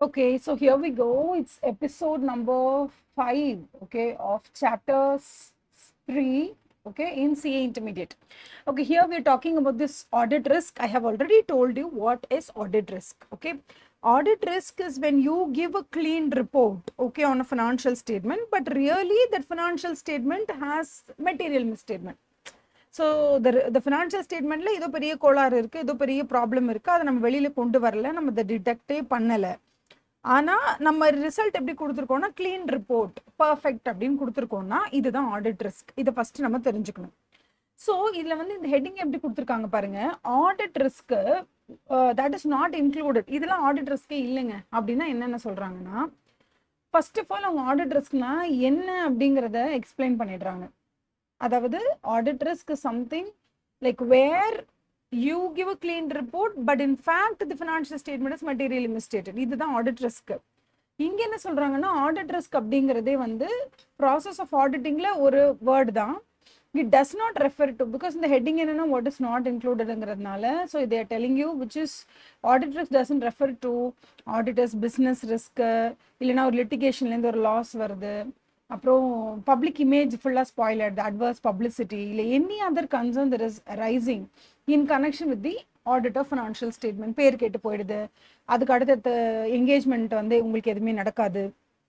Okay, so here we go. It's episode number five, okay, of chapter s- three, okay, in CA Intermediate. Okay, here we're talking about this audit risk. I have already told you what is audit risk, okay. Audit risk is when you give a clean report, okay, on a financial statement, but really that financial statement has material misstatement. So the the financial ஸ்டேட்மெண்ட்டில் ஏதோ பெரிய கோளாறு இருக்குது ஏதோ பெரிய problem இருக்குது அதை நம்ம வெளியில் கொண்டு வரல நம்ம அதை டிடெக்டே பண்ணலை ஆனால் நம்ம ரிசல்ட் எப்படி கொடுத்துருக்கோம்னா க்ளீன் ரிப்போர்ட் பர்ஃபெக்ட் அப்படின்னு கொடுத்துருக்கோம்னா இதுதான் ஆடிட் ரிஸ்க் இதை ஃபஸ்ட்டு நம்ம தெரிஞ்சுக்கணும் ஸோ இதில் வந்து இந்த ஹெட்டிங் எப்படி கொடுத்துருக்காங்க பாருங்க audit risk that is not included இதெல்லாம் ஆடிட் ரிஸ்க்கே இல்லைங்க அப்படின்னா என்னென்ன சொல்கிறாங்கன்னா ஃபர்ஸ்ட் ஆஃப் ஆல் அவங்க ஆடிட் ரிஸ்க்னா என்ன அப்படிங்கிறத எக்ஸ்பிளைன் பண்ணிடுறாங்க அதாவது audit risk something like where you give a clean report but in fact the financial statement is material misstated இதுதான் ஆடிட் ரிஸ்க் இங்க என்ன சொல்றாங்கன்னா ஆடிட் ரிஸ்க் அப்படிங்கிறதே வந்து ப்ராசஸ் ஆஃப் ஆடிட்டிங்ல ஒரு வேர்டு தான் it does not refer to because இந்த heading என்னன்னா வாட் இஸ் நாட் இன்க்ளூடடுங்கிறதுனால ஸோ இதை telling you which is audit risk doesn't refer to auditors business risk இல்லைன்னா ஒரு லிட்டிகேஷன்லேருந்து ஒரு லாஸ் வருது அப்புறம் பப்ளிக் இமேஜ் ஃபுல்லாக ஸ்பாயில் ஆயிடுது அட்வர்ஸ் பப்ளிசிட்டி இல்லை any other concern there is rising in connection with the audit of financial statement பேர் கேட்டு போயிடுது அதுக்கு அடுத்தடுத்த என்கேஜ்மெண்ட் வந்து உங்களுக்கு எதுவுமே நடக்காது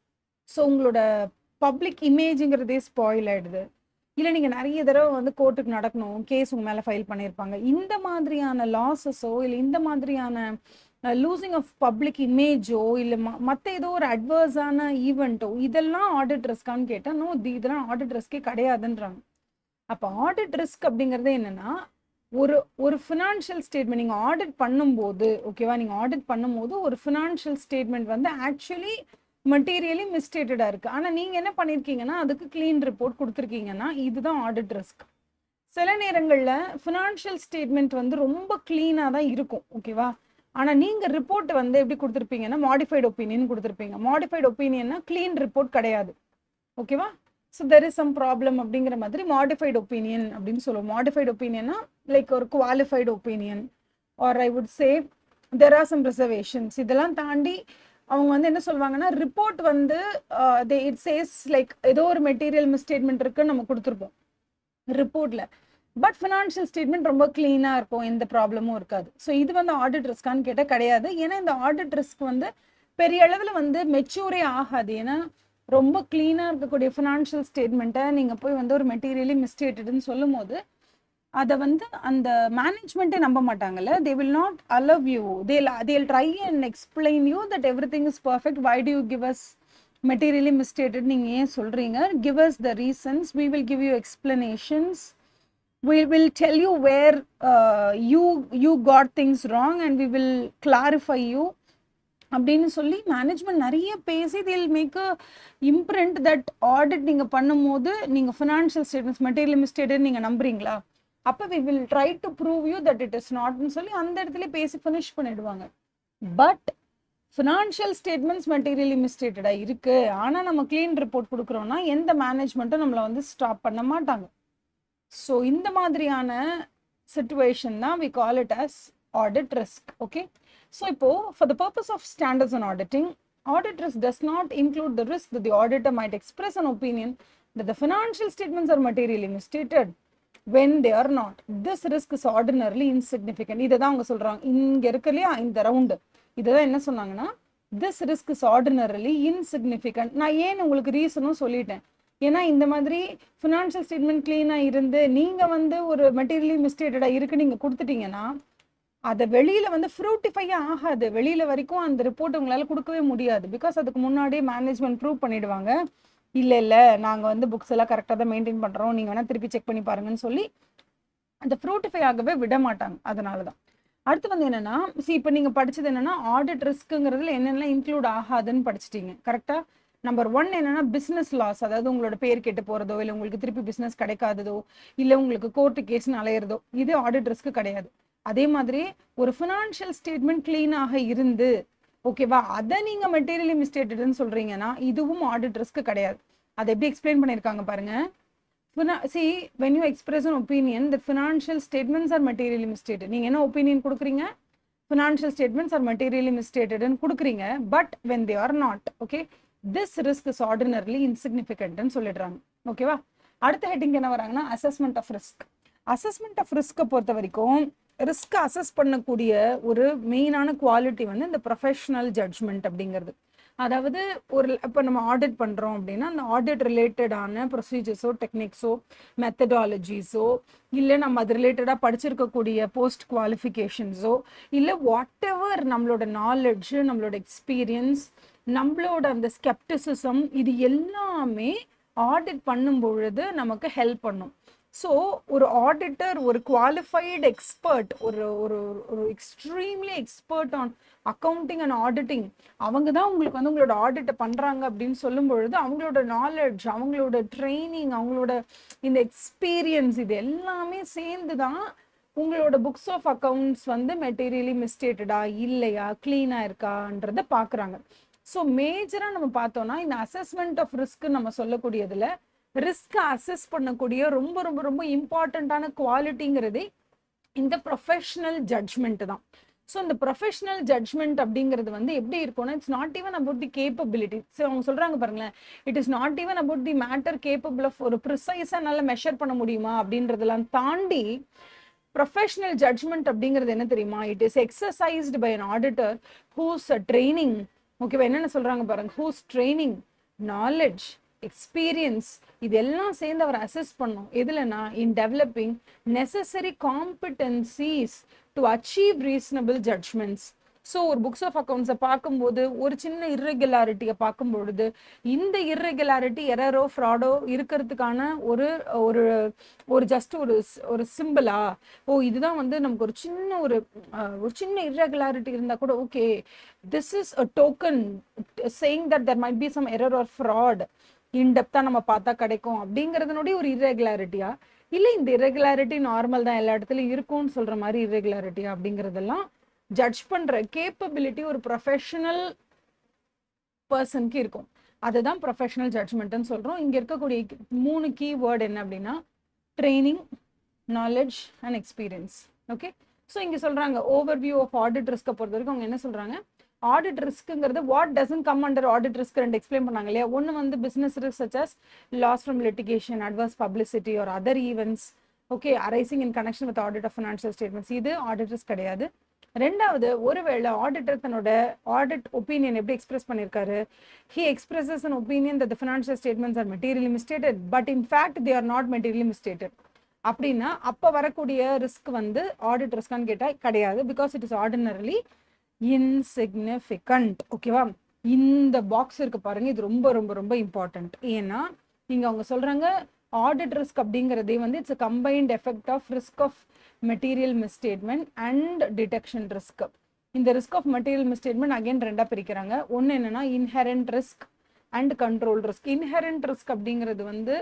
ஸோ உங்களோட பப்ளிக் இமேஜுங்கிறதே ஸ்பாயில் ஆயிடுது இல்லை நீங்கள் நிறைய தடவை வந்து கோர்ட்டுக்கு நடக்கணும் கேஸ் உங்கள் மேலே ஃபைல் பண்ணியிருப்பாங்க இந்த மாதிரியான லாஸஸோ இல்லை இந்த மாதிரியான லூசிங் ஆஃப் பப்ளிக் இமேஜோ இல்லை மற்ற ஏதோ ஒரு அட்வர்ஸான ஈவெண்ட்டோ இதெல்லாம் ஆடிட் ரிஸ்க்கான்னு கேட்டால் நோ தி இதெல்லாம் ஆடிட் ரிஸ்க்கே கிடையாதுன்றாங்க அப்போ ஆடிட் ரிஸ்க் அப்படிங்கிறது என்னன்னா ஒரு ஒரு ஃபினான்ஷியல் ஸ்டேட்மெண்ட் நீங்கள் ஆடிட் பண்ணும்போது ஓகேவா நீங்கள் ஆடிட் பண்ணும்போது ஒரு ஃபினான்ஷியல் ஸ்டேட்மெண்ட் வந்து ஆக்சுவலி மெட்டீரியலி மிஸ்டேட்டடாக இருக்குது ஆனால் நீங்கள் என்ன பண்ணியிருக்கீங்கன்னா அதுக்கு க்ளீன் ரிப்போர்ட் கொடுத்துருக்கீங்கன்னா இதுதான் ஆடிட் ரிஸ்க் சில நேரங்களில் ஃபினான்ஷியல் ஸ்டேட்மெண்ட் வந்து ரொம்ப க்ளீனாக தான் இருக்கும் ஓகேவா ஆனால் நீங்கள் ரிப்போர்ட் வந்து எப்படி கொடுத்துருப்பீங்கன்னா மாடிஃபைடு ஒப்பீனியன் கொடுத்துருப்பீங்க மாடிஃபைடு ஒப்பீனியன்னா க்ளீன் ரிப்போர்ட் கிடையாது ஓகேவா so there is some problem அப்படிங்கிற மாதிரி மாடிஃபைடு ஒப்பீனியன் அப்படின்னு சொல்லுவோம் மாடிஃபைடு ஒப்பீனியனா லைக் ஒரு qualified opinion or I would say there are some reservations இதெல்லாம் தாண்டி அவங்க வந்து என்ன சொல்லுவாங்கன்னா ரிப்போர்ட் வந்து தே இட் சேஸ் லைக் ஏதோ ஒரு மெட்டீரியல் மிஸ்டேட்மெண்ட் இருக்குன்னு நம்ம கொடுத்துருப்போம் ரிப்போர்ட்ல பட் ஃபினான்ஷியல் ஸ்டேட்மெண்ட் ரொம்ப க்ளீனாக இருக்கும் எந்த ப்ராப்ளமும் இருக்காது ஸோ இது வந்து ஆடிட் ரிஸ்க்கான்னு கேட்டால் கிடையாது ஏன்னா இந்த ஆடிட் ரிஸ்க் வந்து பெரிய அளவில் வந்து மெச்சூரே ஆகாது ஏன்னா ரொம்ப க்ளீனாக இருக்கக்கூடிய ஃபினான்ஷியல் ஸ்டேட்மெண்ட்டை நீங்கள் போய் வந்து ஒரு மெட்டீரியலி மிஸ்டேட்டட்னு சொல்லும் போது அதை வந்து அந்த மேனேஜ்மெண்ட்டே நம்ப மாட்டாங்கல்ல they will not allow you they they'll try and explain you that everything is perfect why do you give us materially misstated நீங்கள் ஏன் சொல்கிறீங்க give us the reasons we will give you explanations we will tell you where uh, you you got things wrong and we will clarify you அப்படின்னு சொல்லி management நிறைய பேசி they'll make a imprint that audit நீங்கள் பண்ணும்போது நீங்கள் financial statements material மிஸ்டேட் நீங்கள் நம்புறீங்களா அப்போ we will try to prove you that it is நாட்னு சொல்லி அந்த இடத்துல பேசி ஃபினிஷ் பண்ணிடுவாங்க பட் ஃபினான்ஷியல் ஸ்டேட்மெண்ட்ஸ் மெட்டீரியலி மிஸ்டேட்டடாக இருக்குது ஆனால் நம்ம க்ளீன் ரிப்போர்ட் கொடுக்குறோன்னா எந்த மேனேஜ்மெண்ட்டும் நம்மளை வந்து ஸ்டாப் பண்ண மாட்டாங்க ஸோ இந்த மாதிரியான சுச்சுவேஷன் தான் we call it as audit risk okay so இப்போ for the purpose of standards and auditing audit risk does not include the risk the auditor might express an opinion that the financial statements are materially misstated when they are not. This risk is ordinarily insignificant. இதை தான் அவங்க சொல்றாங்க இங்க இருக்கு இல்லையா இந்த round இதுதான் என்ன சொன்னாங்கன்னா this risk is ordinarily insignificant நான் ஏன் உங்களுக்கு ரீசனும் சொல்லிட்டேன் ஏன்னா இந்த மாதிரி ஃபினான்ஷியல் ஸ்டேட்மெண்ட் க்ளீனாக இருந்து நீங்கள் வந்து ஒரு மெட்டீரியலி மிஸ்டேட்டடாக இருக்கு நீங்கள் கொடுத்துட்டீங்கன்னா அதை வெளியில் வந்து ஃப்ரூட்டிஃபையே ஆகாது வெளியில் வரைக்கும் அந்த ரிப்போர்ட் உங்களால் கொடுக்கவே முடியாது பிகாஸ் அதுக்கு முன்னாடியே மேனேஜ்மெண்ட் ப்ரூவ் பண்ணிடுவாங்க இல்லை இல்லை நாங்கள் வந்து புக்ஸ் எல்லாம் கரெக்டாக தான் மெயின்டைன் பண்ணுறோம் நீங்கள் வேணால் திருப்பி செக் பண்ணி பாருங்கன்னு சொல்லி அந்த ஃப்ரூட்டிஃபை ஆகவே விட மாட்டாங்க அதனால தான் அடுத்து வந்து என்னன்னா சி இப்போ நீங்கள் படிச்சது என்னன்னா ஆடிட் ரிஸ்க்குங்கிறதுல என்னென்னலாம் இன்க்ளூட் ஆகாதுன்னு படிச்சிட்டீங்க கரெக்டாக நம்பர் ஒன் என்னன்னா பிஸ்னஸ் லாஸ் அதாவது உங்களோட பேர் கெட்டு போகிறதோ இல்லை உங்களுக்கு திருப்பி பிஸ்னஸ் கிடைக்காததோ இல்லை உங்களுக்கு கோர்ட்டு கேஸ்னு அலையிறதோ இது ஆடிட் ரிஸ்க்கு கிடையாது அதே மாதிரி ஒரு ஃபினான்ஷியல் ஸ்டேட்மெண்ட் க்ளீனாக இருந்து ஓகேவா அதை நீங்கள் மெட்டீரியலி மிஸ்டேட்டட்னு சொல்கிறீங்கன்னா இதுவும் ஆடிட் ரிஸ்க் கிடையாது அதை எப்படி எக்ஸ்பிளைன் பண்ணியிருக்காங்க பாருங்க see when you express an opinion the financial statements are materially misstate நீங்கள் என்ன ஒப்பீனியன் கொடுக்குறீங்க ஃபினான்ஷியல் ஸ்டேட்மெண்ட்ஸ் ஆர் மெட்டீரியலி மிஸ்டேட்டட்னு கொடுக்குறீங்க but when they are not okay this risk is ordinarily இன்சிக்னிஃபிகண்ட்னு சொல்லிடுறாங்க ஓகேவா அடுத்த ஹெட்டிங் என்ன வராங்கன்னா assessment of risk assessment of ரிஸ்க்கை பொறுத்த வரைக்கும் ரிஸ்க் அசஸ் பண்ணக்கூடிய ஒரு மெயினான குவாலிட்டி வந்து இந்த ப்ரொஃபஷனல் ஜட்ஜ்மெண்ட் அப்படிங்கிறது அதாவது ஒரு இப்போ நம்ம ஆடிட் பண்ணுறோம் அப்படின்னா அந்த ஆடிட் ரிலேட்டடான ப்ரொசீஜர்ஸோ டெக்னிக்ஸோ மெத்தடாலஜிஸோ இல்லை நம்ம அது ரிலேட்டடாக படிச்சிருக்கக்கூடிய போஸ்ட் குவாலிஃபிகேஷன்ஸோ இல்லை வாட் எவர் நம்மளோட நாலெட்ஜு நம்மளோட எக்ஸ்பீரியன்ஸ் நம்மளோட அந்த ஸ்கெப்டிசிசம் இது எல்லாமே ஆடிட் பண்ணும் பொழுது நமக்கு ஹெல்ப் பண்ணும் ஸோ ஒரு ஆடிட்டர் ஒரு குவாலிஃபைடு எக்ஸ்பர்ட் ஒரு ஒரு ஒரு extremely expert on accounting and auditing அவங்க தான் உங்களுக்கு வந்து உங்களோட ஆடிட்டை பண்ணுறாங்க அப்படின்னு சொல்லும் பொழுது அவங்களோட நாலெட்ஜ் அவங்களோட ட்ரைனிங் அவங்களோட இந்த எக்ஸ்பீரியன்ஸ் இது எல்லாமே சேர்ந்து தான் உங்களோட புக்ஸ் ஆஃப் அக்கவுண்ட்ஸ் வந்து மெட்டீரியலி மிஸ்டேட்டடா இல்லையா க்ளீனாக இருக்கான்றத பார்க்குறாங்க ஸோ மேஜராக நம்ம பார்த்தோம்னா இந்த அசஸ்மெண்ட் ஆஃப் ரிஸ்க் நம்ம சொல்லக்கூடியதுல ரிஸ்க் அசஸ் பண்ணக்கூடிய ரொம்ப ரொம்ப ரொம்ப இம்பார்ட்டண்ட்டான குவாலிட்டிங்கிறதே இந்த ப்ரொஃபஷனல் ஜட்ஜ்மெண்ட் தான் ஸோ இந்த ப்ரொஃபஷனல் ஜட்ஜ்மெண்ட் அப்படிங்கிறது வந்து எப்படி இருக்கும்னா it's not even about the capability so அவங்க சொல்றாங்க பாருங்களேன் it is not even about the matter capable of ஒரு ப்ரிசைஸாக நல்லா மெஷர் பண்ண முடியுமா அப்படின்றதெல்லாம் தாண்டி ப்ரொஃபஷனல் ஜட்ஜ்மெண்ட் அப்படிங்கிறது என்ன தெரியுமா it is exercised by an auditor whose training ஓகேவா என்னென்ன சொல்றாங்க பாருங்க ஹூஸ் ட்ரைனிங் நாலெட்ஜ் எக்ஸ்பீரியன்ஸ் இதெல்லாம் சேர்ந்து அவர் அசஸ் பண்ணும் எதுலனா in developing necessary competencies to achieve reasonable judgments so ஒரு புக்ஸ் ஆஃப் அக்கௌண்ட்ஸை பார்க்கும்போது ஒரு சின்ன இர்ரெகுலாரிட்டியை பார்க்கும் பொழுது இந்த இர்ரெகுலாரிட்டி எரரோ ஃப்ராடோ இருக்கிறதுக்கான ஒரு ஒரு ஒரு ஜஸ்ட் ஒரு ஒரு சிம்பிளா ஓ இதுதான் வந்து நமக்கு ஒரு சின்ன ஒரு ஒரு சின்ன இர்ரெகுலாரிட்டி இருந்தால் கூட okay this is a token saying that there might be some error or fraud இன்டெப்த்தாக நம்ம பார்த்தா கிடைக்கும் அப்படிங்கிறதுனுடைய ஒரு இர்ரெகுலாரிட்டியா இல்லை இந்த இர்ரெகுலாரிட்டி நார்மல் தான் எல்லா இடத்துலையும் இருக்கும்னு சொல்கிற மாதிரி இர்ரெகுலாரிட்டியா அப்படிங்கிறதெல்லாம் ஜட்ஜ் பண்ணுற கேப்பபிலிட்டி ஒரு ப்ரொஃபஷனல் பர்சனுக்கு இருக்கும் அதுதான் ப்ரொஃபஷனல் ஜட்ஜ்மெண்ட்னு சொல்கிறோம் இங்கே இருக்கக்கூடிய மூணு கீ வேர்டு என்ன அப்படின்னா training knowledge and experience okay so இங்கே சொல்கிறாங்க ஓவர் வியூ ஆஃப் ஆடிட் ரிஸ்க்கை பொறுத்த வரைக்கும் அவங்க என்ன சொல்கிறாங்க ஆடிட் ரிஸ்க்குங்கிறது what doesn't come under audit risk ரெண்டு எக்ஸ்பிளைன் பண்ணாங்க இல்லையா ஒன்று வந்து business risk such as loss from litigation adverse publicity ஒரு other events okay arising in connection with audit of financial statements இது ஆடிட் ரிஸ்க் கிடையாது ரெண்டாவது ஒருவேளை ஆடிட்டர் தன்னோட ஆடிட் ஒப்பீனியன் எப்படி எக்ஸ்பிரஸ் பண்ணியிருக்காரு he expresses an opinion that financial statements are materially misstated but in fact they are not materially misstated அப்படின்னா அப்போ வரக்கூடிய ரிஸ்க் வந்து ஆடிட் ரிஸ்கான்னு கேட்டால் கிடையாது because it is ordinarily insignificant ஓகேவா இந்த பாக்ஸ் இருக்கு பாருங்க இது ரொம்ப ரொம்ப ரொம்ப இம்பார்ட்டன்ட் ஏன்னா இங்க அவங்க சொல்றாங்க ஆடிட் ரிஸ்க் அப்படிங்கிறதே வந்து it's combined effect of risk of material misstatement and detection risk இந்த risk of material misstatement again ரெண்டா பிரிக்கிறாங்க ஒன்று என்னன்னா inherent risk and control risk inherent risk அப்படிங்கிறது வந்து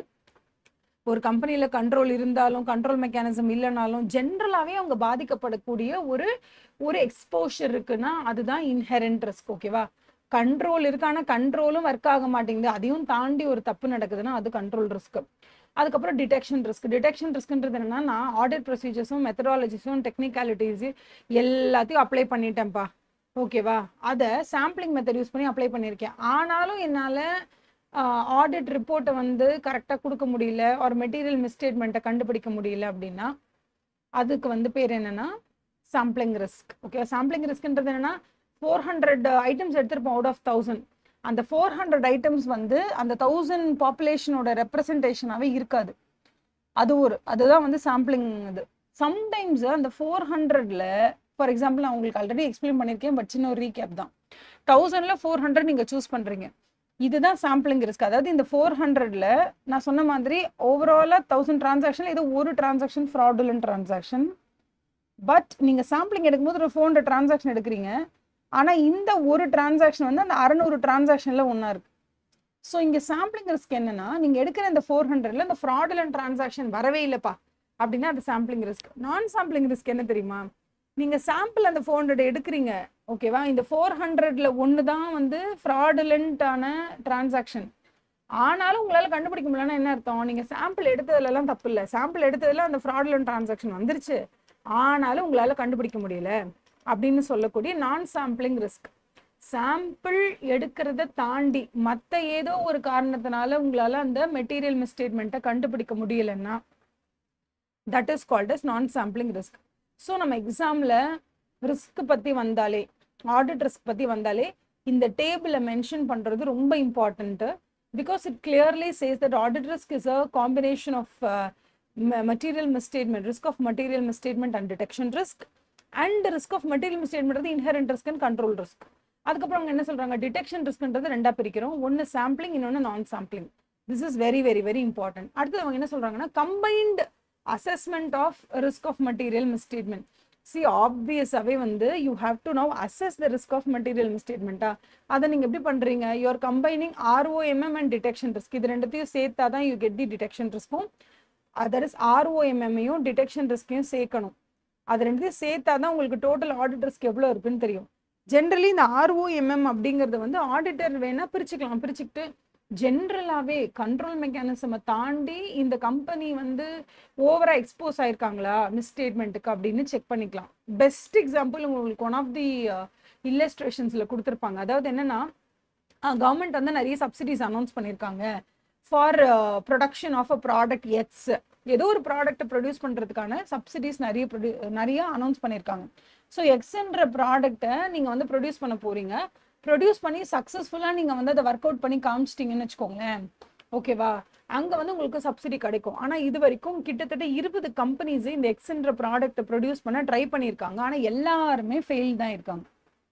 ஒரு கம்பெனியில் கண்ட்ரோல் இருந்தாலும் கண்ட்ரோல் மெக்கானிசம் இல்லைனாலும் ஜென்ரலாகவே அவங்க பாதிக்கப்படக்கூடிய ஒரு ஒரு எக்ஸ்போஷர் இருக்குன்னா அதுதான் இன்ஹெரண்ட் ரிஸ்க் ஓகேவா கண்ட்ரோல் இருக்கு ஆனால் கண்ட்ரோலும் ஒர்க் ஆக மாட்டேங்குது அதையும் தாண்டி ஒரு தப்பு நடக்குதுன்னா அது கண்ட்ரோல் ரிஸ்க் அதுக்கப்புறம் டிடெக்ஷன் ரிஸ்க் டிடெக்ஷன் ரிஸ்க்ன்றது என்னன்னா நான் ஆடிட் ப்ரொசீஜர்ஸும் மெத்தடாலஜிஸும் டெக்னிக்காலிட்டிஸ் எல்லாத்தையும் அப்ளை பண்ணிட்டேன்ப்பா ஓகேவா அதை சாம்பிளிங் மெத்தட் யூஸ் பண்ணி அப்ளை பண்ணியிருக்கேன் ஆனாலும் என்னால் ஆடிட் ரிப்போர்ட்டை வந்து கரெக்டாக கொடுக்க முடியல ஒரு மெட்டீரியல் மிஸ்டேட்மெண்ட்டை கண்டுபிடிக்க முடியல அப்படின்னா அதுக்கு வந்து பேர் என்னன்னா சாம்பிளிங் ரிஸ்க் ஓகே சாம்பிளிங் ரிஸ்க்ன்றது என்னன்னா ஃபோர் ஹண்ட்ரட் ஐட்டம்ஸ் எடுத்திருப்போம் அவுட் ஆஃப் தௌசண்ட் அந்த ஃபோர் ஹண்ட்ரட் ஐட்டம்ஸ் வந்து அந்த தௌசண்ட் பாப்புலேஷனோட ரெப்ரசன்டேஷனாகவே இருக்காது அது ஒரு அதுதான் வந்து சாம்பிளிங் இது சம்டைம்ஸ் அந்த ஃபோர் ஹண்ட்ரட்ல ஃபார் எக்ஸாம்பிள் நான் உங்களுக்கு ஆல்ரெடி எக்ஸ்பிளைன் பண்ணியிருக்கேன் பட் சின்ன ஒரு ரீகேப் தான் தௌசண்ட்ல ஃபோர் ஹண்ட்ரட் நீங்கள் சூஸ் பண்ணுறீங்க இதுதான் சாம்பிளிங் ரிஸ்க் அதாவது இந்த ஃபோர் ஹண்ட்ரட்ல நான் சொன்ன மாதிரி ஓவராலாக தௌசண்ட் டிரான்சாக்ஷன் இது ஒரு டிரான்சாக்ஷன் ஃப்ராடுலன் டிரான்சாக்ஷன் பட் நீங்கள் சாம்பிளிங் எடுக்கும்போது ஒரு ஃபோர் ஹண்ட்ரட் டிரான்சாக்ஷன் எடுக்கிறீங்க ஆனால் இந்த ஒரு டிரான்சாக்ஷன் வந்து அந்த அறநூறு டிரான்சாக்ஷனில் ஒன்றா இருக்கு ஸோ இங்கே சாம்பிளிங் ரிஸ்க் என்னன்னா நீங்கள் எடுக்கிற இந்த ஃபோர் ஹண்ட்ரட்ல இந்த ஃப்ராடுலன் டிரான்சாக்ஷன் வரவே இல்லைப்பா அப்படின்னா அது sampling risk non sampling risk என்ன தெரியுமா நீங்கள் சாம்பிள் அந்த ஃபோர் ஹண்ட்ரட் எடுக்கிறீங்க ஓகேவா இந்த ஃபோர் ஹண்ட்ரட்ல ஒன்று தான் வந்து ஃப்ராடுலண்ட்டான டிரான்சாக்ஷன் ஆனாலும் உங்களால் கண்டுபிடிக்க முடியலன்னா என்ன அர்த்தம் நீங்கள் சாம்பிள் எடுத்ததுலலாம் தப்பு இல்லை சாம்பிள் எடுத்ததுல அந்த ஃப்ராடுலண்ட் டிரான்சாக்ஷன் வந்துருச்சு ஆனாலும் உங்களால் கண்டுபிடிக்க முடியல அப்படின்னு சொல்லக்கூடிய நான் சாம்பிளிங் ரிஸ்க் சாம்பிள் எடுக்கிறத தாண்டி மற்ற ஏதோ ஒரு காரணத்தினால உங்களால அந்த மெட்டீரியல் மிஸ்டேட்மெண்ட்டை கண்டுபிடிக்க முடியலன்னா that is called as non sampling risk so நம்ம எக்ஸாமில் ரிஸ்க் பற்றி வந்தாலே ஆடிட் ரிஸ்க் பற்றி வந்தாலே இந்த டேபிளை மென்ஷன் பண்ணுறது ரொம்ப important because it clearly says that audit risk is a combination of material misstatement risk of material misstatement and detection risk and risk of material misstatement inherent risk and control risk அதுக்கப்புறம் அவங்க என்ன சொல்றாங்க detection ரிஸ்க்ன்றது ரெண்டா பிரிக்கிறோம் ஒன்று sampling இன்னொன்று non sampling this is very very very important அடுத்து அவங்க என்ன சொல்றாங்கன்னா combined assessment of risk of material misstatement see ஆப்வியஸாகவே வந்து you have to now assess the risk of material மிஸ்டேட்மெண்ட்டா அதை நீங்கள் எப்படி பண்ணுறீங்க you're combining ROMM and detection risk இது ரெண்டுத்தையும் சேர்த்தா தான் யூ கெட் தி டிடெக்ஷன் ரிஸ்க்கும் அதர் இஸ் ஆர்ஓஎம்எம்மையும் டிடெக்ஷன் ரிஸ்க்கையும் சேர்க்கணும் அது ரெண்டுத்தையும் சேர்த்தா தான் உங்களுக்கு டோட்டல் ஆடிட் ரிஸ்க் எவ்வளோ இருக்குன்னு தெரியும் ஜென்ரலி இந்த ஆர்ஓஎம்எம் அப்படிங்கிறது வந்து ஆடிட்டர் வேணா பிரிச்சுக்கலாம் பிரிச்சுக்கிட்டு ஜென்ரலாகவே கண்ட்ரோல் மெக்கானிசமை தாண்டி இந்த கம்பெனி வந்து ஓவரா எக்ஸ்போஸ் ஆயிருக்காங்களா மிஸ்டேட்மெண்ட்டுக்கு அப்படின்னு செக் பண்ணிக்கலாம் பெஸ்ட் எக்ஸாம்பிள் உங்களுக்கு ஒன் ஆஃப் தி இல்லஸ்ட்ரேஷன்ஸில் கொடுத்துருப்பாங்க அதாவது என்னன்னா கவர்மெண்ட் வந்து நிறைய சப்சிடிஸ் அனௌன்ஸ் பண்ணியிருக்காங்க for production of a product X ஏதோ ஒரு ப்ராடக்ட்டை ப்ரொடியூஸ் பண்ணுறதுக்கான சப்சிடிஸ் நிறைய ப்ரொடியூ நிறைய அனௌன்ஸ் பண்ணியிருக்காங்க ஸோ எக்ஸ்ன்ற ப்ராடக்ட்டை நீங்கள் வந்து ப்ரொடியூஸ் பண்ண போறீங்க ப்ரொடியூஸ் பண்ணி சக்ஸஸ்ஃபுல்லாக நீங்கள் வந்து அதை ஒர்க் அவுட் பண்ணி காமிச்சிட்டிங்கன்னு வச்சுக்கோங்களேன் ஓகேவா அங்கே வந்து உங்களுக்கு சப்சிடி கிடைக்கும் ஆனால் இது வரைக்கும் கிட்டத்தட்ட இருபது கம்பெனிஸ் இந்த எக்ஸ்ன்ற ப்ராடக்ட்டை ப்ரொடியூஸ் பண்ண ட்ரை பண்ணியிருக்காங்க ஆனால் எல்லாருமே ஃபெயில் தான் இருக்காங்க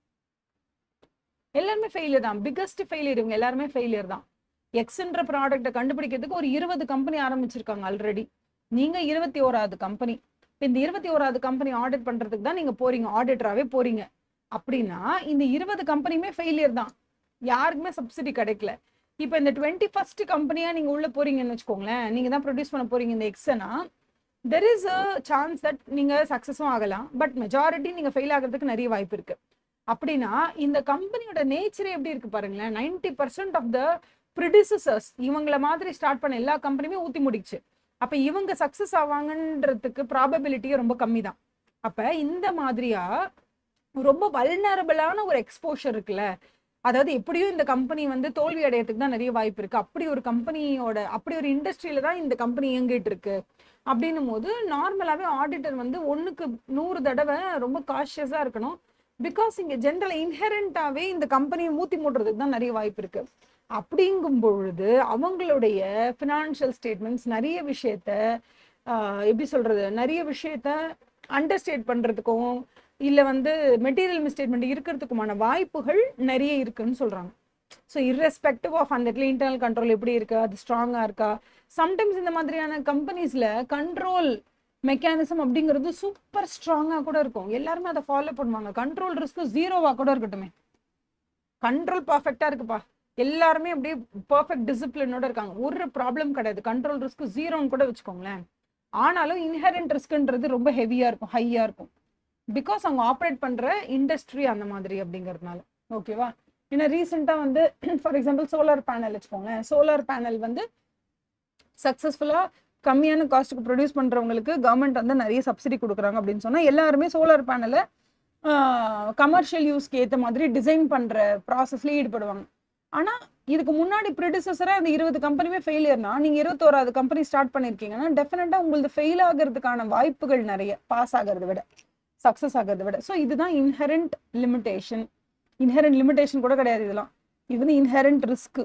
எல்லாருமே ஃபெயிலியர் தான் பிக்கஸ்ட் ஃபெயிலியர் இவங்க எல்லாருமே ஃபெயிலியர் தான் எக்ஸ்ன்ற ப்ராடக்ட்டை கண்டுபிடிக்கிறதுக்கு ஒரு இருபது கம்பெனி ஆரம்பிச்சிருக்காங்க ஆல்ரெடி நீங்க இருபத்தி ஓராவது கம்பெனி இப்போ இந்த இருபத்தி ஓராவது கம்பெனி ஆடிட் பண்றதுக்கு தான் நீங்க போறீங்க ஆடிட்டராகவே போறீங்க அப்படின்னா இந்த இருபது கம்பெனியுமே ஃபெயிலியர் தான் யாருக்குமே சப்சிடி கிடைக்கல இப்போ இந்த டுவெண்ட்டி ஃபர்ஸ்ட் கம்பெனியா நீங்க உள்ள போறீங்கன்னு வச்சுக்கோங்களேன் நீங்க தான் ப்ரொடியூஸ் பண்ண போறீங்க இந்த எக்ஸனா there is a chance that நீங்க சக்சஸும் ஆகலாம் பட் மெஜாரிட்டி நீங்க ஃபெயில் ஆகிறதுக்கு நிறைய வாய்ப்பு இருக்கு அப்படின்னா இந்த கம்பெனியோட நேச்சரே எப்படி இருக்கு பாருங்களேன் ninety percent of the predecessors இவங்கள மாதிரி ஸ்டார்ட் பண்ண எல்லா கம்பெனியுமே ஊத்தி முடிச்சு அப்ப இவங்க சக்சஸ் ஆவாங்கன்றதுக்கு ப்ராபபிலிட்டியே ரொம்ப கம்மி தான் அப்ப இந்த மாதிரியா ரொம்ப வல்னரபிளான ஒரு எக்ஸ்போஷர் இருக்குல்ல அதாவது எப்படியும் இந்த கம்பெனி வந்து தோல்வி அடையறதுக்கு தான் நிறைய வாய்ப்பு இருக்கு அப்படி ஒரு கம்பெனியோட அப்படி ஒரு இண்டஸ்ட்ரியில தான் இந்த கம்பெனி இயங்கிட்டு இருக்கு அப்படின்னும் போது நார்மலாவே ஆடிட்டர் வந்து ஒண்ணுக்கு நூறு தடவை ரொம்ப காஷியஸா இருக்கணும் பிகாஸ் இங்க ஜென்ரல் இன்ஹெரண்டாவே இந்த கம்பெனியை மூத்தி மூடுறதுக்கு தான் நிறைய வாய்ப்பு இருக்கு அப்படிங்கும் பொழுது அவங்களுடைய ஃபினான்ஷியல் ஸ்டேட்மெண்ட்ஸ் நிறைய விஷயத்த ஆஹ், எப்படி சொல்றது நிறைய விஷயத்த அண்டர்ஸ்டேட் பண்றதுக்கும் இல்ல வந்து மெட்டீரியல் மிஸ்டேட்மெண்ட் இருக்கிறதுக்குமான வாய்ப்புகள் நிறைய இருக்குன்னு சொல்றாங்க ஸோ irrespective ஆஃப் அந்த இடத்துல இன்டர்னல் கண்ட்ரோல் எப்படி இருக்கு அது ஸ்ட்ராங்கா இருக்கா சம்டைம்ஸ் இந்த மாதிரியான கம்பெனிஸ்ல கண்ட்ரோல் மெக்கானிசம் அப்படிங்கிறது சூப்பர் ஸ்ட்ராங்கா கூட இருக்கும் எல்லாருமே அதை ஃபாலோ பண்ணுவாங்க கண்ட்ரோல் ரிஸ்க் ஜீரோவா கூட இருக்கட்டுமே கண்ட்ரோல் பர்ஃபெக்டா இருக்குப்பா எல்லாருமே அப்படியே பர்ஃபெக்ட் டிசிப்ளினோட இருக்காங்க ஒரு ப்ராப்ளம் கிடையாது கண்ட்ரோல் ரிஸ்க் ஜீரோன்னு கூட வச்சுக்கோங்களேன் ஆனாலும் இன்ஹெரண்ட் ரிஸ்க்ன்றது ரொம்ப ஹெவியா இருக்கும் ஹையா இருக்கும் பிகாஸ் அவங்க ஆப்ரேட் பண்ற இண்டஸ்ட்ரி அந்த மாதிரி அப்படிங்கிறதுனால ஓகேவா ஏன்னா ரீசெண்டாக வந்து ஃபார் எக்ஸாம்பிள் சோலார் பேனல் வச்சுக்கோங்களேன் சோலார் பேனல் வந்து சக்ஸஸ்ஃபுல்லாக கம்மியான காஸ்ட்டுக்கு ப்ரொடியூஸ் பண்ணுறவங்களுக்கு கவர்மெண்ட் வந்து நிறைய சப்சிடி கொடுக்குறாங்க அப்படின்னு சொன்னால் எல்லாருமே சோலார் பேனலை கமர்ஷியல் யூஸ்க்கு ஏற்ற மாதிரி டிசைன் பண்ணுற ப்ராசஸ்லேயே ஈடுபடுவாங்க ஆனால் இதுக்கு முன்னாடி ப்ரொடியூசராக அந்த இருபது கம்பெனியுமே ஃபெயிலியர்னா நீங்கள் இருபத்தோராது கம்பெனி ஸ்டார்ட் பண்ணியிருக்கீங்கன்னா டெஃபினட்டாக உங்களுக்கு ஃபெயில் ஆகிறதுக்கான வாய்ப்புகள் நிறைய பாஸ் ஆகிறத விட சக்ஸஸ் ஆகிறத விட ஸோ இதுதான் இன்ஹெரண்ட் லிமிட்டேஷன் இன்ஹெரண்ட் லிமிட்டேஷன் கூட கிடையாது இதெல்லாம் இது வந்து inherent risk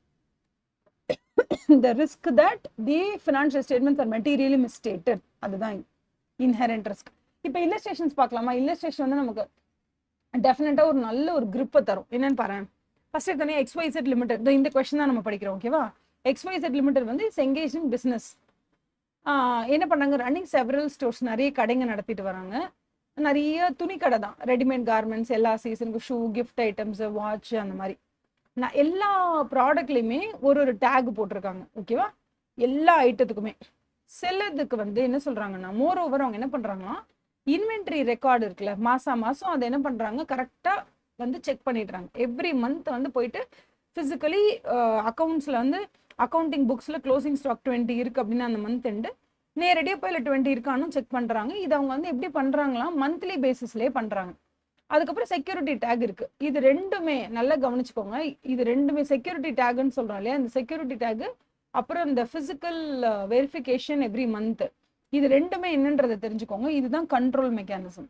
the risk that the financial statements are materially misstated அதுதான் இன்ஹெரண்ட் ரிஸ்க் இப்போ இல்லஸ்ட்ரேஷன்ஸ் பார்க்கலாமா இல்லஸ்ட்ரேஷன் வந்து நமக்கு டெஃபினட்டாக ஒரு நல்ல ஒரு grip-அ தரும் என்னன்னு பாரு ஃபர்ஸ்ட் எடுத்தோடனே எக்ஸ்ஒய்செட் லிமிடெட் இந்த கொஸ்டின் தான் நம்ம படிக்கிறோம் ஓகேவா எக்ஸ்ஒய்செட் லிமிடெட் வந்து இட்ஸ் எங்கேஜ் இன் பிஸ்னஸ் என்ன பண்ணாங்க ரன்னிங் செவரல் ஸ்டோர்ஸ் நிறைய கடைங்க நடத்திட்டு வராங்க நிறைய துணி கடை தான் ரெடிமேட் கார்மெண்ட்ஸ் எல்லா சீசனுக்கு ஷூ கிஃப்ட் ஐட்டம்ஸ் வாட்ச் அந்த மாதிரி நான் எல்லா ப்ராடக்ட்லையுமே ஒரு ஒரு டேக் போட்டிருக்காங்க ஓகேவா எல்லா ஐட்டத்துக்குமே சிலதுக்கு வந்து என்ன சொல்றாங்கன்னா மோர் ஓவர் அவங்க என்ன பண்றாங்கன்னா இன்வென்ட்ரி ரெக்கார்டு இருக்குல்ல மாசா மாசம் அதை என்ன பண்றாங்க கரெக்டா வந்து செக் பண்ணிடுறாங்க எவ்ரி மந்த் வந்து போயிட்டு ஃபிசிக்கலி அக்கௌண்ட்ஸ்ல வந்து அக்கௌண்டிங் புக்ஸ்ல க்ளோசிங் ஸ்டாக் டுவெண்ட்டி இருக்கு அப்படின்னு அந்த மந்த் எண்டு நேரடியாக போய் இல்லை டுவெண்ட்டி இருக்கான்னு செக் பண்றாங்க இது அவங்க வந்து எப்படி பண்றாங்களாம் மந்த்லி பேசிஸ்லேயே பண்றாங்க அதுக்கப்புறம் செக்யூரிட்டி டேக் இருக்கு இது ரெண்டுமே நல்லா கவனிச்சுக்கோங்க இது ரெண்டுமே செக்யூரிட்டி டேக்னு சொல்றோம் இல்லையா இந்த செக்யூரிட்டி டேக் அப்புறம் இந்த பிசிக்கல் வெரிஃபிகேஷன் எவ்ரி மந்த் இது ரெண்டுமே என்னன்றதை தெரிஞ்சுக்கோங்க இதுதான் கண்ட்ரோல் மெக்கானிசம்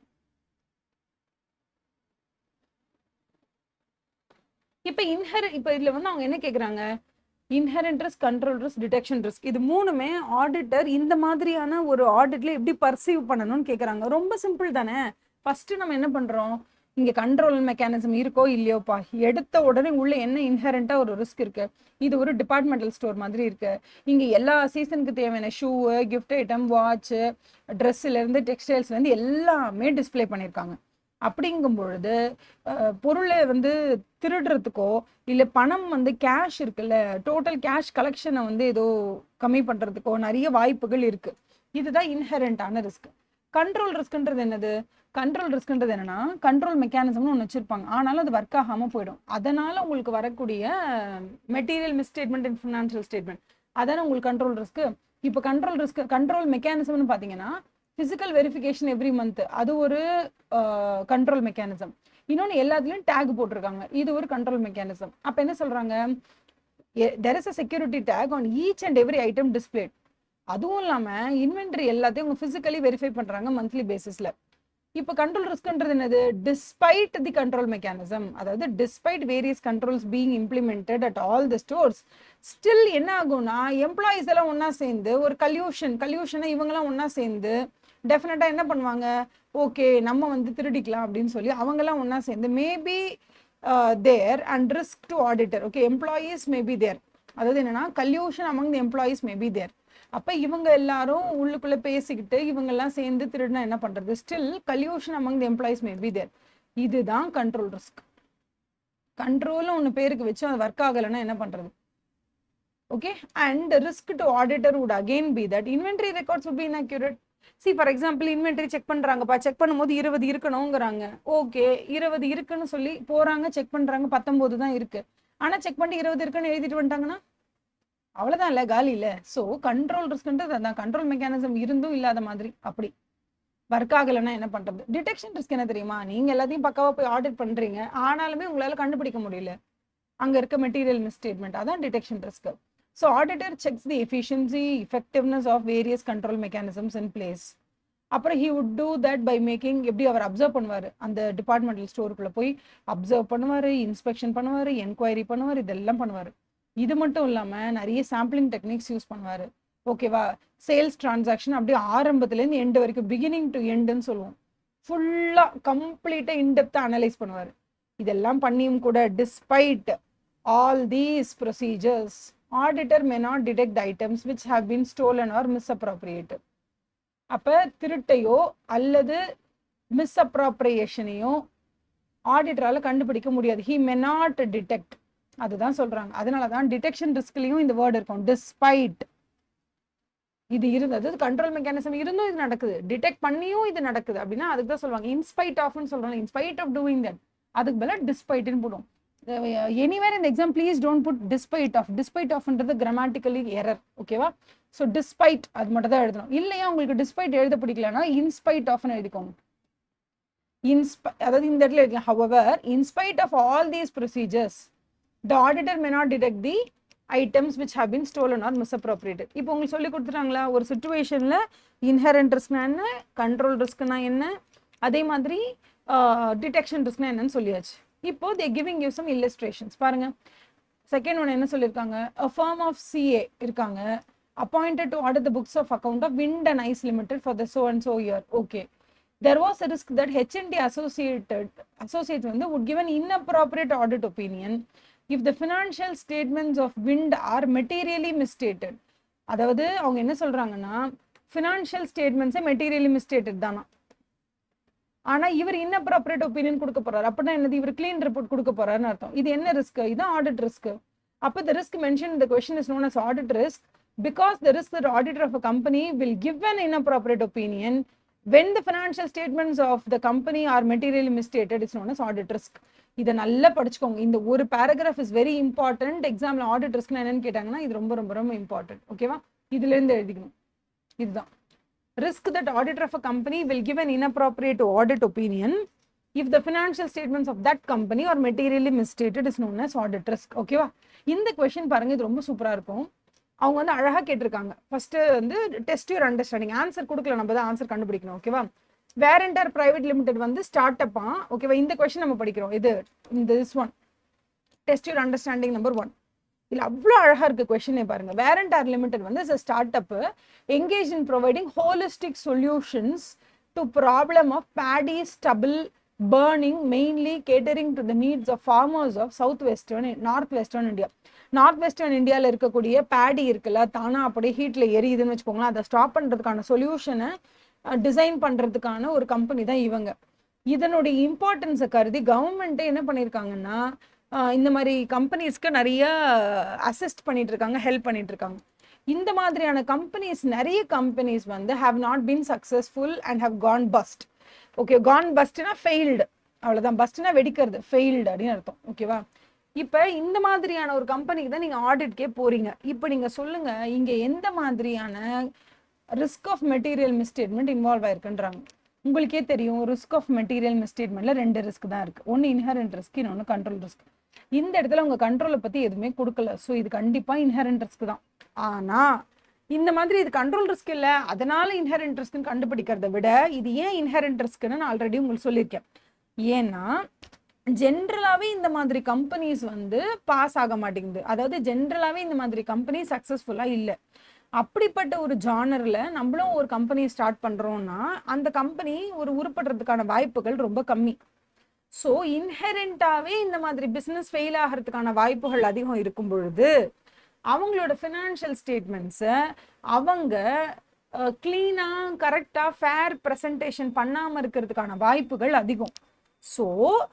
இப்போ இன்ஹெர் இப்போ இதுல வந்து அவங்க என்ன கேக்குறாங்க inherent risk control risk detection risk இது மூணுமே ஆடிட்டர் இந்த மாதிரியான ஒரு ஆடிட்ல எப்படி பர்சீவ் பண்ணணும்னு கேக்குறாங்க ரொம்ப சிம்பிள் தானே ஃபர்ஸ்ட் நம்ம என்ன பண்றோம் இங்க கண்ட்ரோல் மெக்கானிசம் இருக்கோ இல்லையோப்பா எடுத்த உடனே உள்ள என்ன இன்ஹெரண்டா ஒரு ரிஸ்க் இருக்கு இது ஒரு டிபார்ட்மெண்டல் ஸ்டோர் மாதிரி இருக்கு இங்க எல்லா சீசனுக்கு தேவையான ஷூ கிஃப்ட் ஐட்டம் வாட்ச் ட்ரெஸ்ல இருந்து டெக்ஸ்டைல்ஸ்ல இருந்து எல்லாமே டிஸ்ப்ளே பண்ணியிருக்காங்க அப்படிங்கும் பொழுது அஹ், பொருளை வந்து திருடுறதுக்கோ இல்ல பணம் வந்து கேஷ் இருக்குல்ல டோட்டல் கேஷ் கலெக்ஷனை வந்து ஏதோ கம்மி பண்றதுக்கோ நிறைய வாய்ப்புகள் இருக்கு இதுதான் இன்ஹெரண்டான ரிஸ்க் கண்ட்ரோல் ரிஸ்க்ன்றது என்னது கண்ட்ரோல் ரிஸ்க்ன்றது என்னன்னா கண்ட்ரோல் மெக்கானிசம்னு ஒன்று வச்சிருப்பாங்க ஆனாலும் அது ஒர்க் ஆகாம போயிடும் அதனால உங்களுக்கு வரக்கூடிய material misstatement in financial statement அதானே உங்களுக்கு கண்ட்ரோல் ரிஸ்க் இப்போ கண்ட்ரோல் ரிஸ்க் கண்ட்ரோல் மெக்கானிசம்னு பார்த்தீங்கன்னா ஃபிசிக்கல் வெரிஃபிகேஷன் எவ்ரி மந்த் அது ஒரு கண்ட்ரோல் மெக்கானிசம் இன்னொன்று எல்லாத்துலேயும் டேக் போட்டிருக்காங்க இது ஒரு கண்ட்ரோல் மெக்கானிசம் அப்போ என்ன சொல்றாங்க there is a security tag on each and every item displayed அதுவும் இல்லாமல் இன்வென்ட்ரி எல்லாத்தையும் அவங்க ஃபிசிக்கலி வெரிஃபை பண்ணுறாங்க மந்த்லி பேசிஸில் இப்போ கண்ட்ரோல் ரிஸ்க்ன்றது என்னது டிஸ்பைட் தி கண்ட்ரோல் மெக்கானிசம் அதாவது despite various controls being implemented at all the stores still என்ன ஆகும்னா எம்ப்ளாயிஸ் எல்லாம் ஒன்றா சேர்ந்து ஒரு கல்யூஷன் கல்யூஷனை இவங்கெல்லாம் ஒன்றா சேர்ந்து டெஃபினட்டாக என்ன பண்ணுவாங்க ஓகே நம்ம வந்து திருடிக்கலாம் அப்படின்னு சொல்லி அவங்கெல்லாம் ஒன்றா சேர்ந்து maybe there and risk to auditor okay employees maybe there அதாவது என்னன்னா collusion among the employees maybe there அப்ப இவங்க எல்லாரும் உள்ளுக்குள்ள பேசிக்கிட்டு இவங்க எல்லாம் சேர்ந்து திருடினா என்ன பண்றது still collusion among the employees maybe there இதுதான் கண்ட்ரோல் ரிஸ்க் கண்ட்ரோலும் ஒன்று பேருக்கு வச்சு அது ஒர்க் ஆகலைன்னா என்ன பண்றது okay and risk to auditor would again be that inventory records would be inaccurate see for example inventory check பண்றாங்கப்பா செக் பண்ணும்போது இருபது இருக்கணுங்கிறாங்க ஓகே இருபது இருக்குன்னு சொல்லி போறாங்க செக் பண்றாங்க பத்தொன்பது தான் இருக்கு ஆனா செக் பண்ணி இருபது இருக்குன்னு எழுதிட்டு வந்துட்டாங்கன்னா அவ்வளவுதான் இல்ல காலி இல்ல சோ கண்ட்ரோல் ரிஸ்க்ன்றது அதான் கண்ட்ரோல் மெக்கானிசம் இருந்தும் இல்லாத மாதிரி அப்படி ஒர்க் ஆகலைன்னா என்ன பண்றது டிடெக்ஷன் ரிஸ்க் என்ன தெரியுமா நீங்க எல்லாத்தையும் பக்காவா போய் ஆடிட் பண்றீங்க ஆனாலுமே உங்களால கண்டுபிடிக்க முடியல அங்க இருக்க மெட்டீரியல் மிஸ்டேட்மெண்ட் அதான் detection risk so auditor checks the efficiency effectiveness of various control mechanisms in place அப்புறம் he would do that by making எப்படி அவர் அப்சர்வ் பண்ணுவார் அந்த டிபார்ட்மெண்டல் ஸ்டோருக்குள்ள போய் அப்சர்வ் பண்ணுவார் இன்ஸ்பெக்ஷன் பண்ணுவார் என்கொயரி பண்ணுவார் இதெல்லாம் பண்ணுவார் இது மட்டும் இல்லாமல் நிறைய சாம்பிளிங் டெக்னிக்ஸ் யூஸ் பண்ணுவார் ஓகேவா சேல்ஸ் டிரான்சாக்ஷன் அப்படியே ஆரம்பத்துலேருந்து எண்டு வரைக்கும் பிகினிங் டு எண்டுன்னு சொல்லுவோம் ஃபுல்லாக கம்ப்ளீட்டாக இன்டெப்த்தாக அனலைஸ் பண்ணுவார் இதெல்லாம் பண்ணியும் கூட despite all these procedures auditor may not detect items which have been stolen or misappropriated அப்போ திருட்டையோ அல்லது மிஸ்அப்ராப்ரியேஷனையோ ஆடிட்டரால கண்டுபிடிக்க முடியாது ஹி மே நாட் டிடெக்ட் அதுதான் சொல்றாங்க அதனால தான் டிடெக்ஷன் ரிஸ்க்லையும் இந்த வேர்டு இருக்கும் டிஸ்பைட் இது இருந்தது கண்ட்ரோல் மெக்கானிசம் இருந்தும் இது நடக்குது டிடெக்ட் பண்ணியும் இது நடக்குது அப்படின்னா அதுக்கு தான் சொல்லுவாங்க இன்ஸ்பைட் ஆஃப்னு சொல்றாங்க இன்ஸ்பைட் ஆஃப் டூயிங் தட் அதுக்கு பதிலாக டிஸ்பைட்னு போடும் எனிவேர் இந்த exam please don't put despite of despite ஆஃப்ன்றது கிராமட்டிக்கலி எரர் ஓகேவா ஸோ டிஸ்பைட் அது மட்டும் தான் எழுதணும் இல்லையா உங்களுக்கு டிஸ்பைட் எழுத பிடிக்கலன்னா இன்ஸ்பைட் ஆஃப்னு எழுதிக்கோங்க இன்ஸ்பை அதாவது இந்த இடத்துல எழுதிக்கலாம் however in spite of all these procedures the auditor may not detect the items which have been stolen or misappropriated இப்போ உங்களுக்கு சொல்லி கொடுத்துட்டாங்களா ஒரு சுச்சுவேஷனில் இன்ஹெரண்ட் ரிஸ்க்னா என்ன கண்ட்ரோல் ரிஸ்க்னா என்ன அதே மாதிரி டிடெக்ஷன் ரிஸ்க்னா என்னன்னு சொல்லியாச்சு இப்போ they giving you some illustrations பாருங்க செகண்ட் ஒன் என்ன சொல்லியிருக்காங்க அ ஃபார்ம் ஆஃப் சிஏ இருக்காங்க appointed to audit the books of account of Wind and Ice Limited for the so and so year. Okay. There was a risk that H&D associated associates வந்து would give an inappropriate audit opinion if the financial statements of Wind are materially misstated. அதாவது அவங்க என்ன சொல்றாங்கன்னா financial ஸ்டேட்மெண்ட்ஸே materially மிஸ்டேட்டட் தானா ஆனா இவர் inappropriate opinion கொடுக்க போறாரு அப்படின்னா என்னது இவர் க்ளீன் ரிப்போர்ட் கொடுக்க போறாருன்னு அர்த்தம் இது என்ன ரிஸ்க் இதுதான் ஆடிட் ரிஸ்க் அப்போ the risk mentioned in the question is known as audit risk because the risk that auditor of a company will give an inappropriate opinion when the financial statements of the company are materially misstated is known as audit risk இதை நல்லா படிச்சுக்கோங்க இந்த ஒரு paragraph is very important எக்ஸாம்ல audit ரிஸ்க்னா என்னன்னு கேட்டாங்கன்னா இது ரொம்ப ரொம்ப ரொம்ப இம்பார்ட்டன்ட் ஓகேவா இதுல இருந்து எழுதிக்கணும் இதுதான் risk that auditor of a company will give an inappropriate audit opinion if the financial statements of that company are materially misstated is known as audit risk ஓகேவா இந்த கொஷின் பாருங்க இது ரொம்ப சூப்பராக இருக்கும் அவங்க வந்து அழகாக கேட்டிருக்காங்க ஃபர்ஸ்ட் வந்து டெஸ்ட் யூர் அண்டர்ஸ்டாண்டிங் ஆன்சர் கொடுக்கல நம்ம தான் ஆன்சர் கண்டுபிடிக்கணும் ஓகேவா வேரண்டர் பிரைவேட் லிமிடெட் வந்து ஸ்டார்ட் அப்பா ஓகேவா இந்த கொஷின் நம்ம படிக்கிறோம் இது இந்த this one test your understanding number one இதுல அவ்வளோ அழகா இருக்கு கொஷினே பாருங்க வேரண்டார் லிமிடெட் வந்து is start up engage in providing holistic solutions to problem of paddy stubble burning mainly catering to the needs of farmers of south western north western India north western இந்தியாவில் இருக்கக்கூடிய பேடி இருக்குல்ல தானா அப்படியே ஹீட்ல எரியுதுன்னு வச்சுக்கோங்களேன் அதை ஸ்டாப் பண்றதுக்கான சொல்யூஷனை டிசைன் பண்றதுக்கான ஒரு கம்பெனி தான் இவங்க இதனுடைய இம்பார்ட்டன்ஸை கருதி கவர்மெண்ட்டே என்ன பண்ணியிருக்காங்கன்னா ஆஹ் இந்த மாதிரி கம்பெனிஸ்க்கு நிறைய அசிஸ்ட் பண்ணிட்டு இருக்காங்க ஹெல்ப் பண்ணிட்டு இருக்காங்க இந்த மாதிரியான கம்பெனிஸ் நிறைய கம்பெனிஸ் வந்து have not been successful and have gone bust okay gone பஸ்ட்னா ஃபெயில்டு அவ்வளோதான் பஸ்ட்னா வெடிக்கிறது ஃபெயில்டு அப்படின்னு அர்த்தம் ஓகேவா இப்போ இந்த மாதிரியான ஒரு கம்பெனிக்கு தான் நீங்கள் ஆடிட்கே போறீங்க இப்போ நீங்கள் சொல்லுங்க இங்கே எந்த மாதிரியான risk of material misstatement involve ஆயிருக்குன்றாங்க உங்களுக்கே தெரியும் ரிஸ்க் ஆஃப் மெட்டீரியல் மிஸ்டேட்மெண்ட்ல ரெண்டு ரிஸ்க் தான் இருக்கு ஒன்று இன்ஹரண்ட் ரிஸ்க் இன்னொன்று கண்ட்ரோல் ரிஸ்க் இந்த இடத்துல உங்க கண்ட்ரோலை பத்தி எதுவுமே கொடுக்கல ஸோ இது கண்டிப்பா இன்ஹரண்ட் ரிஸ்க் தான் ஆனா இந்த மாதிரி இது கண்ட்ரோல் ரிஸ்க் இல்ல அதனால இன்ஹரண்ட் ரிஸ்க்னு கண்டுபிடிக்கிறத விட இது ஏன் இன்ஹரண்ட் ரிஸ்க்னு நான் ஆல்ரெடி உங்களுக்கு சொல்லியிருக்கேன் ஏன்னா ஜென்ரலாகவே இந்த மாதிரி கம்பெனிஸ் வந்து பாஸ் ஆக மாட்டேங்குது அதாவது ஜென்ரலாகவே இந்த மாதிரி கம்பெனி சக்ஸஸ்ஃபுல்லாக இல்லை அப்படிப்பட்ட ஒரு ஜானரில் நம்மளும் ஒரு கம்பெனி ஸ்டார்ட் பண்ணுறோம்னா அந்த கம்பெனி ஒரு உருப்படுறதுக்கான வாய்ப்புகள் ரொம்ப கம்மி ஸோ இன்ஹெரண்டாகவே இந்த மாதிரி பிஸ்னஸ் ஃபெயில் ஆகிறதுக்கான வாய்ப்புகள் அதிகம் இருக்கும் பொழுது அவங்களோட ஃபினான்ஷியல் ஸ்டேட்மெண்ட்ஸை அவங்க க்ளீனாக கரெக்டாக ஃபேர் ப்ரெசன்டேஷன் பண்ணாமல் இருக்கிறதுக்கான வாய்ப்புகள் அதிகம் ஸோ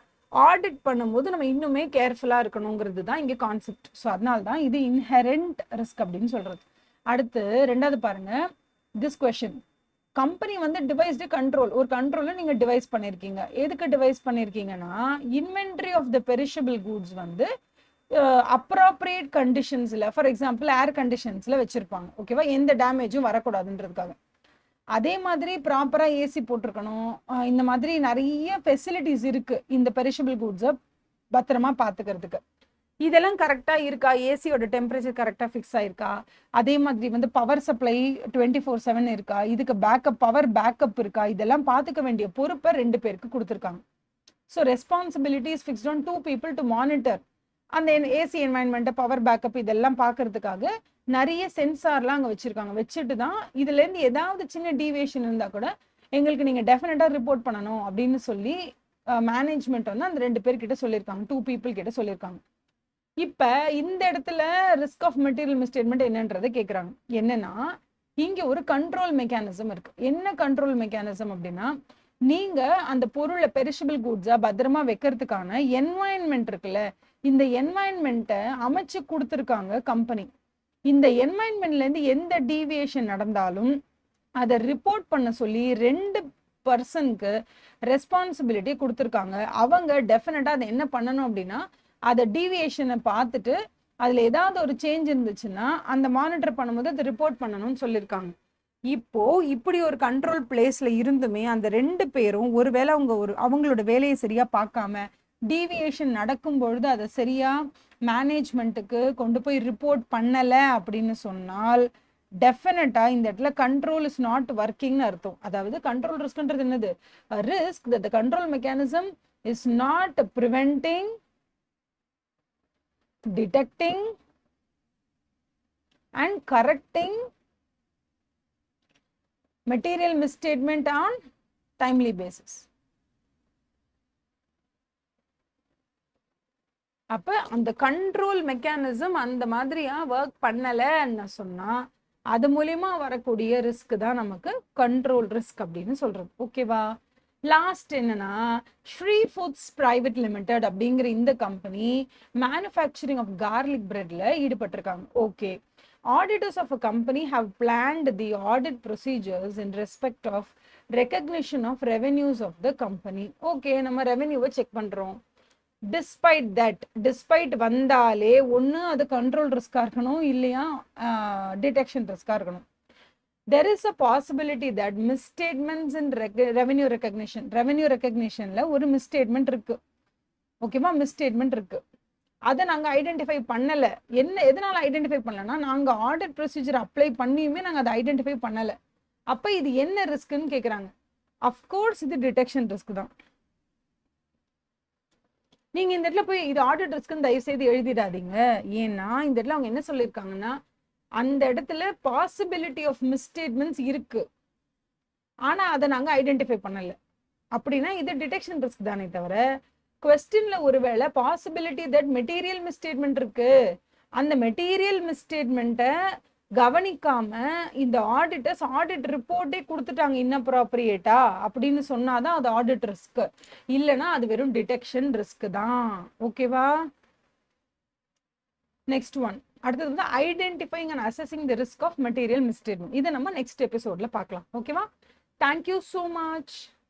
ஆடிட் பண்ணும்போது நம்ம இன்னுமே கேர்ஃபுல்லாக இருக்கணுங்கிறது தான் இங்கே கான்செப்ட் ஸோ அதனால தான் இது இன்ஹெரண்ட் ரிஸ்க் அப்படின்னு சொல்கிறது அடுத்து ரெண்டாவது பாருங்க திஸ் கொஷின் கம்பெனி வந்து டிவைஸ்டு கண்ட்ரோல் ஒரு கண்ட்ரோலை நீங்கள் டிவைஸ் பண்ணியிருக்கீங்க எதுக்கு டிவைஸ் பண்ணியிருக்கீங்கன்னா inventory of the perishable goods வந்து அப்ராப்ரியேட் கண்டிஷன்ஸில் ஃபார் எக்ஸாம்பிள் ஏர் கண்டிஷன்ஸில் வச்சுருப்பாங்க ஓகேவா எந்த டேமேஜும் வரக்கூடாதுன்றதுக்காக அதே மாதிரி ப்ராப்பராக ஏசி போட்டிருக்கணும் அஹ் இந்த மாதிரி நிறைய ஃபெசிலிட்டிஸ் இருக்குது இந்த பெரிஷபிள் கூட்ஸை பத்திரமா பார்த்துக்கிறதுக்கு இதெல்லாம் கரெக்டாக இருக்கா ஏசியோட டெம்பரேச்சர் கரெக்டாக ஃபிக்ஸ் ஆயிருக்கா அதே மாதிரி வந்து power supply twenty four seven இருக்கா இதுக்கு பேக்கப் பவர் பேக்கப் இருக்கா இதெல்லாம் பார்த்துக்க வேண்டிய பொறுப்பை ரெண்டு பேருக்கு கொடுத்துருக்காங்க so responsibility is fixed on two people to monitor அந்த ஏசி என்வாயன்மெண்ட்டை பவர் பேக்கப் இதெல்லாம் பார்க்கறதுக்காக நிறைய சென்சார்லாம் அங்கே வச்சுருக்காங்க வச்சுட்டு தான் இதுலேருந்து ஏதாவது சின்ன டீவியேஷன் இருந்தால் கூட எங்களுக்கு நீங்கள் டெஃபினட்டாக ரிப்போர்ட் பண்ணணும் அப்படின்னு சொல்லி மேனேஜ்மெண்ட் வந்து அந்த ரெண்டு பேர்கிட்ட சொல்லியிருக்காங்க டூ பீப்புள் கிட்ட சொல்லியிருக்காங்க இப்போ இந்த இடத்துல ரிஸ்க் ஆஃப் மெட்டீரியல் மிஸ்டேட்மெண்ட் என்னன்றதை கேட்குறாங்க என்னன்னா இங்கே ஒரு கண்ட்ரோல் மெக்கானிசம் இருக்கு என்ன கண்ட்ரோல் மெக்கானிசம் அப்படின்னா நீங்க அந்த பொருளை பெரிஷபிள் கூட்ஸா பத்திரமா வைக்கிறதுக்கான என்வாயன்மெண்ட் இருக்குல்ல இந்த என்வாயன்மெண்ட்டை அமைச்சு கொடுத்துருக்காங்க கம்பெனி இந்த என்வாயன்மெண்ட்ல இருந்து எந்த டீவியேஷன் நடந்தாலும் அதை ரிப்போர்ட் பண்ண சொல்லி ரெண்டு பர்சனுக்கு ரெஸ்பான்சிபிலிட்டி கொடுத்துருக்காங்க அவங்க டெஃபினட்டா அதை என்ன பண்ணணும் அப்படின்னா அதை டீவியேஷனை பார்த்துட்டு அதுல ஏதாவது ஒரு சேஞ்ச் இருந்துச்சுன்னா அந்த மானிட்டர் பண்ணும்போது அதை ரிப்போர்ட் பண்ணணும்னு சொல்லியிருக்காங்க இப்போ இப்படி ஒரு கண்ட்ரோல் பிளேஸ்ல இருந்துமே அந்த ரெண்டு பேரும் ஒருவேளை அவங்க ஒரு அவங்களோட வேலையை சரியா பார்க்காம டீவியேஷன் நடக்கும் பொழுது அதை சரியா மேனேஜ்மெண்ட்டுக்கு கொண்டு போய் ரிப்போர்ட் பண்ணல அப்படின்னு சொன்னால் டெஃபினட்டா இந்த இடத்துல கண்ட்ரோல் இஸ் நாட் ஒர்க்கிங்னு அர்த்தம் அதாவது கண்ட்ரோல் ரிஸ்க்ன்றது என்னது risk the control mechanism is not preventing detecting and correcting material misstatement on timely basis அப்ப அந்த கண்ட்ரோல் மெக்கானிசம் அந்த மாதிரியா ஒர்க் பண்ணலன்னு சொன்னா அது மூலியமா வரக்கூடிய ரிஸ்க் தான் நமக்கு கண்ட்ரோல் ரிஸ்க் அப்படின்னு சொல்றது ஓகேவா லாஸ்ட் என்னன்னா ஸ்ரீ ஃபுட்ஸ் பிரைவேட் லிமிடெட் அப்படிங்கிற இந்த கம்பெனி மேனுஃபேக்சரிங் ஆஃப் கார்லிக் பிரெட்ல ஈடுபட்டிருக்காங்க okay auditors of a company have planned the audit procedures in respect of recognition of revenues of the company okay நம்ம ரெவென்யூவை செக் பண்றோம் டிஸ்பைட் தட் டிஸ்பைட் வந்தாலே ஒன்று அது கண்ட்ரோல் ரிஸ்காக இருக்கணும் இல்லையா டிடெக்ஷன் ரிஸ்காக இருக்கணும் there is a possibility that misstatements in rec- revenue recognition revenue recognitionல ஒரு misstatement இருக்கு ஓகேவா மிஸ்டேட்மெண்ட் இருக்கு அதை நாங்க ஐடென்டிஃபை பண்ணல என்ன எதனால ஐடென்டிஃபை பண்ணலன்னா நாங்க ஆடிட் ப்ரொசீஜர் அப்ளை பண்ணியுமே நாங்க அதை ஐடென்டிஃபை பண்ணல அப்ப இது என்ன ரிஸ்க்னு கேக்குறாங்க அஃப்கோர்ஸ் இது டிடெக்ஷன் ரிஸ்க் தான் நீங்க இந்த இடத்துல போய் இது ஆடிட் ரிஸ்க்னு தயவு செய்து எழுதிடாதீங்க ஏன்னா இந்த இடத்துல அவங்க என்ன சொல்லியிருக்காங்கன்னா அந்த இடத்துல பாசிபிலிட்டி ஆஃப் மிஸ்டேட்மெண்ட்ஸ் இருக்கு ஆனா அதை நாங்க ஐடென்டிஃபை பண்ணல அப்படின்னா இது டிடெக்ஷன் ரிஸ்க் தானே தவிர கொஸ்டின்ல ஒருவேளை பாசிபிலிட்டி தட் மெட்டீரியல் மிஸ்டேட்மெண்ட் இருக்கு அந்த மெட்டீரியல் மிஸ்டேட்மெண்ட்டை கவனிக்காம இந்த ஆடிட்டர்ஸ் ஆடிட் ரிப்போர்ட்டே கொடுத்துட்டாங்க இன்னப்ராப்ரியேட்டா அப்படின்னு சொன்னாதான் அது ஆடிட் ரிஸ்க் இல்லைன்னா அது வெறும் டிடெக்ஷன் ரிஸ்க் தான் ஓகேவா நெக்ஸ்ட் ஒன் அடுத்தது வந்து identifying and assessing the risk of material misstatement இதை நம்ம நெக்ஸ்ட் எபிசோட்ல பார்க்கலாம் ஓகேவா தேங்க்யூ ஸோ மச்